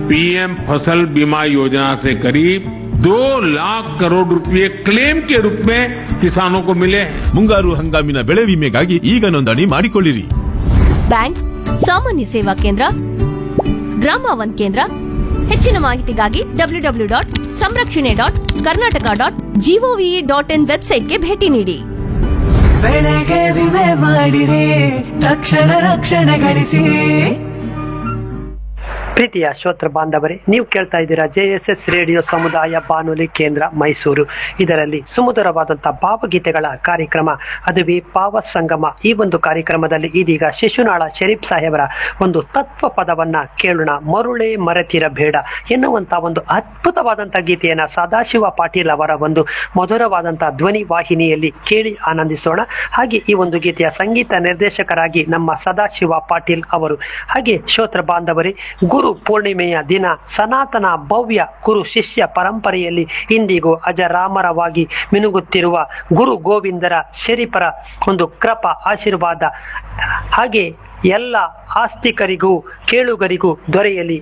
PM फसल बीमा योजना से करीब दो लाख करोड़ रुपए क्लेम के रूप में किसानों को मिले हैं ಮುಂಗಾರು ಹಂಗಾಮಿನ ಬೆಳೆ ವಿಮೆಗಾಗಿ ಈಗ ನೋಂದಣಿ ಮಾಡಿಕೊಳ್ಳಿರಿ ಬ್ಯಾಂಕ್ ಸಾಮಾನ್ಯ ಸೇವಾ ಕೇಂದ್ರ ಗ್ರಾಮ ಒನ್ ಕೇಂದ್ರ ಹೆಚ್ಚಿನ ಮಾಹಿತಿಗಾಗಿ W W dot Samrakshane dot Karnataka dot GOV dot in ವೆಬ್ಸೈಟ್ಗೆ ಭೇಟಿ ನೀಡಿ ಬೆಳೆಗೆ ವಿಮೆ ಮಾಡಿರಿ ತಕ್ಷಣ ರಕ್ಷಣೆ ಗಳಿಸಿ ಪ್ರೀತಿಯ ಶ್ರೋತೃ ಬಾಂಧವರೇ ನೀವು ಕೇಳ್ತಾ ಇದ್ದೀರಾ ಜೆ ಎಸ್ ಎಸ್ ರೇಡಿಯೋ ಸಮುದಾಯ ಬಾನುಲಿ ಕೇಂದ್ರ ಮೈಸೂರು ಇದರಲ್ಲಿ ಸುಮಧುರವಾದಂತಹ ಭಾವಗೀತೆಗಳ ಕಾರ್ಯಕ್ರಮ ಅದುವೇ ಭಾವ ಸಂಗಮ ಈ ಒಂದು ಕಾರ್ಯಕ್ರಮದಲ್ಲಿ ಇದೀಗ ಶಿಶುನಾಳ ಶರೀಫ್ ಸಾಹೇಬರ ಒಂದು ತತ್ವ ಪದವನ್ನ ಕೇಳೋಣ ಮರುಳೆ ಮರೆತಿರಬೇಡ ಎನ್ನುವಂತ ಒಂದು ಅದ್ಭುತವಾದಂತಹ ಗೀತೆಯನ್ನ ಸದಾಶಿವ ಪಾಟೀಲ್ ಅವರ ಒಂದು ಮಧುರವಾದಂತಹ ಧ್ವನಿ ವಾಹಿನಿಯಲ್ಲಿ ಕೇಳಿ ಆನಂದಿಸೋಣ ಹಾಗೆ ಈ ಒಂದು ಗೀತೆಯ ಸಂಗೀತ ನಿರ್ದೇಶಕರಾಗಿ ನಮ್ಮ ಸದಾಶಿವ ಪಾಟೀಲ್ ಅವರು ಹಾಗೆ ಶ್ರೋತ್ರ ಬಾಂಧವರೇ ಗುರು ಪೂರ್ಣಿಮೆಯ ದಿನ ಸನಾತನ ಭವ್ಯ ಗುರು ಶಿಷ್ಯ ಪರಂಪರೆಯಲ್ಲಿ ಇಂದಿಗೂ ಅಜರಾಮರವಾಗಿ ಮಿನುಗುತ್ತಿರುವ ಗುರು ಗೋವಿಂದರ ಶರೀಫರ ಒಂದು ಕೃಪ ಆಶೀರ್ವಾದ ಹಾಗೆ ಎಲ್ಲ ಆಸ್ತಿಕರಿಗೂ ಕೇಳುಗರಿಗೂ ದೊರೆಯಲಿ